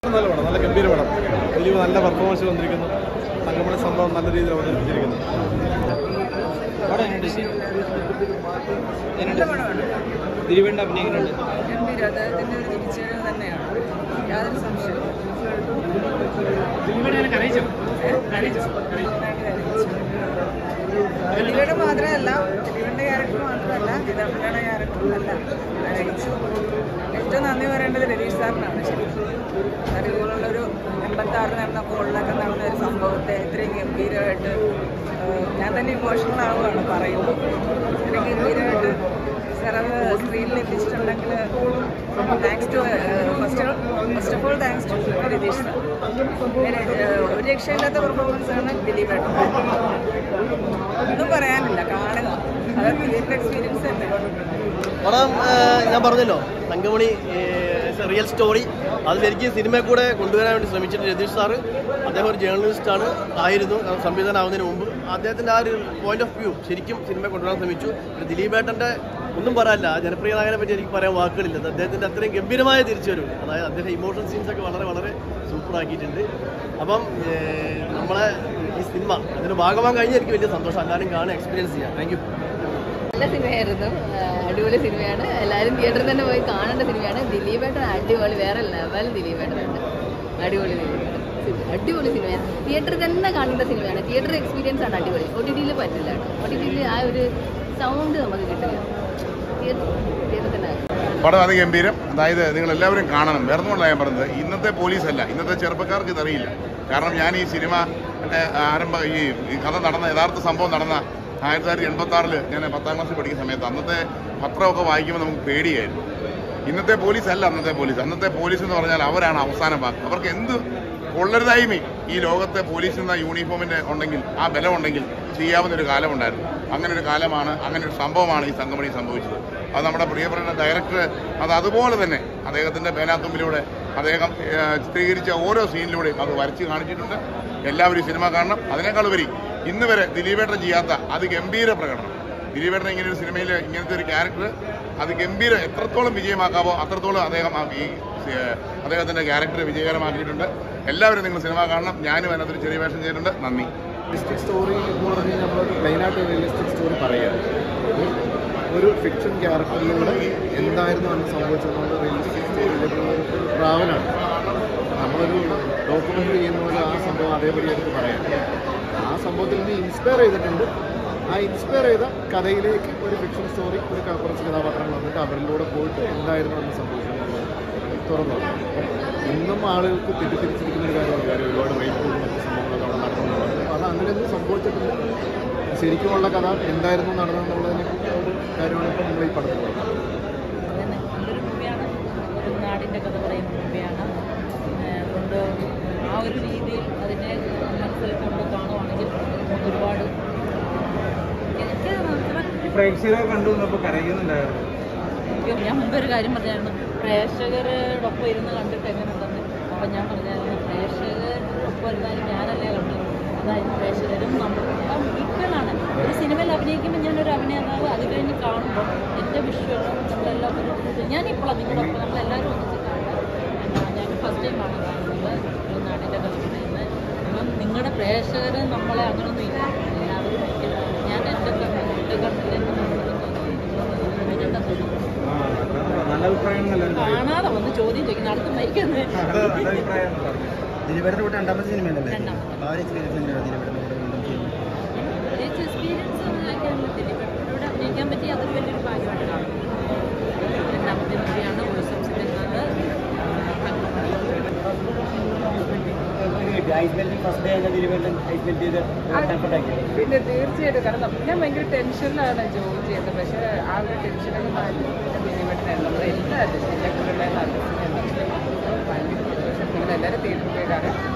നല്ല പടം നല്ല ഗംഭീര പടം ദിലീപ് നല്ല പെർഫോമൻസ് വന്നിരിക്കുന്നു തങ്കമണി സംഭവം നല്ല രീതിയിൽ അവതരിപ്പിച്ചിരിക്കുന്നു പടം എങ്ങനെയുണ്ട് എങ്ങനെയുണ്ട് ദിലീപിന്റെ അഭിനയം എങ്ങനെയുണ്ട് ഗംഭീര അദ്ദേഹത്തിന്റെ ഒരു തിരിച്ചറിവ് തന്നെയാണ് യാതൊരു സംശയവും ദിലീപിയുടെ മാത്രമല്ല ദിലീപിന്റെ ക്യാരക്ടർ മാത്രമല്ല ദിലീപിന്റെ ക്യാരക്ടറും അല്ല അറിയിച്ചു ഏറ്റവും നന്ദി പറയേണ്ടത് രതീഷ് സാറിനാണ് ശരിക്കും കാരണം ഇതുപോലുള്ളൊരു എൺപത്തി ആറിൽ നടന്ന കോളിലൊക്കെ നടന്ന ഒരു സംഭവത്തെ ഇത്രയും ഗംഭീരമായിട്ട് ഏഹ്, ഞാൻ തന്നെ ഇമോഷണൽ ആവുകയാണ് പറയുമ്പോൾ ഇത്രയും ഗംഭീരമായിട്ട് സാർ അത് സ്ക്രീനിൽ എത്തിച്ചിട്ടുണ്ടെങ്കിൽ thanks to first first of all thanks to Ratheesh sir വേറെ, ഏഹ്, ഒരു രക്ഷയില്ലാത്ത പെർഫോമൻസ് ആണ് ദിലീപ് ഏട്ടൻ ഒന്നും പറയാനില്ല കാണുക അത് തിയേറ്റർ എക്സ്പീരിയൻസ് തന്നെ പടം ഏഹ്, ഞാൻ പറഞ്ഞല്ലോ തങ്കമണി റിയൽ സ്റ്റോറി അത് ശരിക്കും സിനിമയിൽ കൂടെ കൊണ്ടുവരാൻ വേണ്ടി ശ്രമിച്ചിട്ട് രതീഷ് സാറ് അദ്ദേഹം ഒരു ജേർണലിസ്റ്റാണ് ആയിരുന്നു സംവിധാനമാവുന്നതിന് മുമ്പ് അദ്ദേഹത്തിൻ്റെ ആ ഒരു പോയിന്റ് ഓഫ് വ്യൂ ശരിക്കും സിനിമ കൊണ്ടുവരാൻ ശ്രമിച്ചു പിന്നെ ദിലീപേട്ടൻ്റെ ഒന്നും പറയാനില്ല ആ ജനപ്രിയ നായകനെ പറ്റി എനിക്ക് പറയാൻ വാക്കുകളില്ല അത് അദ്ദേഹത്തിൻ്റെ അത്രയും ഗംഭീരമായ തിരിച്ചുവരും അതായത് അദ്ദേഹം ഇമോഷൻ സീൻസ് ഒക്കെ വളരെ വളരെ സൂപ്പർ ആക്കിയിട്ടുണ്ട് അപ്പം ഏഹ്, നമ്മളെ ഈ സിനിമ അതിന് ഭാഗമാകാൻ കഴിഞ്ഞാൽ എനിക്ക് വലിയ സന്തോഷം എല്ലാവരും കാണാൻ എക്സ്പീരിയൻസ് ചെയ്യാം താങ്ക് യു നല്ല സിനിമയായിരുന്നു ആ, അടിപൊളി സിനിമയാണ് എല്ലാവരും തിയേറ്ററിൽ തന്നെ പോയി കാണേണ്ട സിനിമയാണ് ദിലീപേട്ടൻ അടിപൊളി വേറെ ലെവൽ ദിലീപേട്ടനുണ്ട് അടിപൊളി ദിലീപേട്ടൻ അടിപൊളി സിനിമയാണ് തിയേറ്ററിൽ തന്നെ കാണേണ്ട സിനിമയാണ് തിയേറ്റർ എക്സ്പീരിയൻസ് ആണ് അടിപൊളി ഒ ടി ടിയിൽ പറ്റില്ല ഒ ടി ടിയിൽ ആ ഒരു സൗണ്ട് നമുക്ക് കിട്ടില്ല തിയേറ്റർ തിയേറ്ററിൽ തന്നെ പടം അതിഗംഭീരം അതായത് നിങ്ങൾ എല്ലാവരും കാണണം വേറെ ഒന്നുമല്ല ഞാൻ പറഞ്ഞത് ഇന്നത്തെ പോലീസല്ല ഇന്നത്തെ ചെറുപ്പക്കാർക്ക് ഇതറിയില്ല കാരണം ഞാൻ ഈ സിനിമ ന്റെ ആരംഭ ഈ ഈ കഥ നടന്ന യഥാർത്ഥ സംഭവം നടന്ന ആയിരത്തി തൊള്ളായിരത്തി എൺപത്തി ആറിൽ ഞാൻ പത്താം ക്ലാസ്സിൽ പഠിക്കുന്ന സമയത്ത് അന്നത്തെ പത്രമൊക്കെ വായിക്കുമ്പോൾ നമുക്ക് പേടിയായിരുന്നു ഇന്നത്തെ പോലീസ് അല്ല അന്നത്തെ പോലീസ് അന്നത്തെ പോലീസ് എന്ന് പറഞ്ഞാൽ അവരാണ് അവസാന വാക്ക് അവർക്ക് എന്ത് കൊള്ളരുതായ്മയും ഈ ലോകത്തെ പോലീസ് എന്ന യൂണിഫോമിന്റെ ഉണ്ടെങ്കിൽ ആ ബലം ഉണ്ടെങ്കിൽ ചെയ്യാവുന്ന ഒരു കാലമുണ്ടായിരുന്നു അങ്ങനെ ഒരു കാലമാണ് അങ്ങനെ ഒരു സംഭവമാണ് ഈ സംഗമണി സംഭവിച്ചത് അത് നമ്മുടെ പ്രിയപ്പെട്ട ഡയറക്ടർ അത് അതുപോലെ തന്നെ അദ്ദേഹത്തിന്റെ പേനാത്തുമ്പിലൂടെ അദ്ദേഹം ഏഹ്, ചിത്രീകരിച്ച ഓരോ സീനിലൂടെയും അത് വരച്ച് കാണിച്ചിട്ടുണ്ട് എല്ലാവരും ഈ സിനിമ കാണണം അതിനേക്കാൾ ഉപരി ഇന്ന് വരെ ദിലീപേട്ടൻ ചെയ്യാത്ത അതിഗംഭീര പ്രകടനം ദിലീപേട്ടൻ ഇങ്ങനെ ഒരു സിനിമയിൽ ഇങ്ങനത്തെ ഒരു ക്യാരക്ടർ അത് ഗംഭീര എത്രത്തോളം വിജയമാക്കാവോ അത്രത്തോളം അദ്ദേഹം ആ ഈ ഏഹ്, അദ്ദേഹത്തിന്റെ ക്യാരക്ടർ വിജയകരമാക്കിയിട്ടുണ്ട് എല്ലാവരും നിങ്ങൾ സിനിമ കാണണം ഞാനും അതിനകത്തൊരു ചെറിയ വേഷം ചെയ്തിട്ടുണ്ട് നന്ദി റിയലിസ്റ്റിക് സ്റ്റോറി എന്ന് പറഞ്ഞു കഴിഞ്ഞാൽ നമ്മളൊരു പ്ലെയിനായിട്ട് റിയലിസ്റ്റിക് സ്റ്റോറി പറയുക ഒരു ഫിക്ഷൻ ക്യാരക്ടറിലൂടെ എന്തായിരുന്നു അന്ന് സംഭവിച്ചതെന്നുള്ള റിയലിസ്റ്റിക് സ്റ്റോറിയിലേക്കുള്ള ഒരു ട്രാവലാണ് നമ്മളൊരു ഡോക്യുമെൻ്ററി ചെയ്യുന്ന പോലെ ആ സംഭവം അതേപടി എടുത്ത് പറയാം ആ സംഭവത്തിൽ നിന്ന് ഇൻസ്പയർ ചെയ്തിട്ടുണ്ട് ആ ഇൻസ്പയർ ചെയ്ത കഥയിലേക്ക് ഒരു ഫിക്ഷൻ സ്റ്റോറി ഒരു ക- കുറച്ച് കഥാപാത്രങ്ങൾ വന്നിട്ട് അവരിലൂടെ പോയിട്ട് എന്തായിരുന്നു അന്ന് സംഭവിച്ചത് തുറന്നു ഇന്നും ആളുകൾക്ക് തെറ്റിദ്ധരിച്ചിരിക്കുന്ന ഒരു കാര്യമാണ് കാര്യം ഒരുപാട് റേപ്പും മറ്റു സംഭവങ്ങളൊക്കെ അവിടെ നടക്കുന്നുണ്ട് അപ്പോൾ അത് അങ്ങനെയൊന്നും സംഭവിച്ചിട്ടില്ല ശരിക്കുമുള്ള കഥ എന്തായിരുന്നു നടന്നതെന്നുള്ളതിനെ ഒരു കാര്യമാണ് ഇപ്പോൾ നമ്മൾ ഈ പടത്തിൽ പറയുന്നത് അതന്നെ നല്ലൊരു മൂവിയാണ് ഒരു നാടിൻ്റെ കഥ പറയുന്ന മൂവിയാണ് കൊണ്ട് ആ ഒരു രീതിയിൽ അതിനെ മനസ്സിൽ കൊണ്ട് കാണുവാണെങ്കിൽ നമുക്ക് ഒരുപാട് എനിക്ക് അത്ര പ്രേക്ഷകരെ കണ്ടു വന്നപ്പോൾ കരയുന്നുണ്ടായിരുന്നു അയ്യോ, ഞാൻ മുമ്പ് ഒരു കാര്യം പറഞ്ഞായിരുന്നു പ്രേക്ഷകരോടൊപ്പം ഇരുന്ന് കണ്ടിട്ട് എങ്ങനെയുണ്ടെന്ന് അപ്പം ഞാൻ പറഞ്ഞായിരുന്നു പ്രേക്ഷകരോടൊപ്പം ഇരുന്നാലും ഞാനല്ലേ കണ്ടത് അതായത് പ്രേക്ഷകരും നമ്മളിപ്പം ഈക്വലാണ് ഒരു സിനിമയിൽ അഭിനയിക്കുമ്പോൾ ഞാനൊരു അഭിനേതാവ് അത് കഴിഞ്ഞ് കാണുമ്പോൾ എൻ്റെ വിഷ്വലും നമ്മളെല്ലാം ഒരു ഞാനിപ്പോഴാണ് നിങ്ങളൊപ്പം നമ്മളെല്ലാവരും ഒന്നിച്ച് കാണുന്നത് ഞാൻ ഫസ്റ്റ് ടൈം ആണ് കാണുന്നത് ഒരു നാടിൻ്റെ കഥ പറയുന്നത് അപ്പം നിങ്ങളുടെ പ്രേക്ഷകർ നമ്മളെ അങ്ങനൊന്നും ഇല്ല എല്ലാവരും ഭയങ്കര ഞാൻ എൻ്റെ എൻ്റെ കണ്ടിൽ ആ നല്ല അഭിപ്രായം എല്ലാവരും പറയും കാണാതെ വന്ന് ചോദ്യം ചോദിക്കുന്ന അടുത്ത് മരിക്കുന്നത് നല്ല നല്ല അഭിപ്രായം എന്ന് പറഞ്ഞു ദിലീപേട്ടൻ്റെ കൂടെ രണ്ടാമത്തെ സിനിമയല്ലേ രണ്ടാമത്തെ. ആ ഒരു എക്സ്പീരിയൻസ് എങ്ങനെയാണ് ദിലീപേട്ടൻ്റെ കൂടെ വീണ്ടും ചെയ്യുന്നത് പ്രത്യേകിച്ച് എക്സ്പീരിയൻസ് ഒന്നും ചോദിക്കാൻ പറ്റില്ല ഇവിടെ അഭിനയിക്കാൻ പറ്റി അതൊരു വലിയൊരു ഭാഗ്യമായിട്ട് കാണുന്നു രണ്ടാമത്തെ മൂവിയാണ് പ്രശംസിക്കുന്നത് ഐസ് മെൽറ്റിംഗ് ഫസ്റ്റ് ഡേ തന്നെ ദിലീപേട്ടൻ ഐസ് മെൽറ്റ് ചെയ്ത് കംഫർട്ടാക്കി പിന്നെ തീർച്ചയായിട്ടും കാരണം ഞാൻ ഭയങ്കര ടെൻഷനിലാണ് ജോലി ചെയ്യുന്നത് പക്ഷേ ആ ഒരു ടെൻഷനൊക്കെ മാറ്റി ബുദ്ധിമുട്ടായിരുന്നു നമ്മളെല്ലാവരും എൻ്റെ കൂടെ ഉണ്ടായിരുന്ന artist നെ ഭയങ്കര സന്തോഷം നിങ്ങളെല്ലാവരും തീർച്ചയായിട്ടും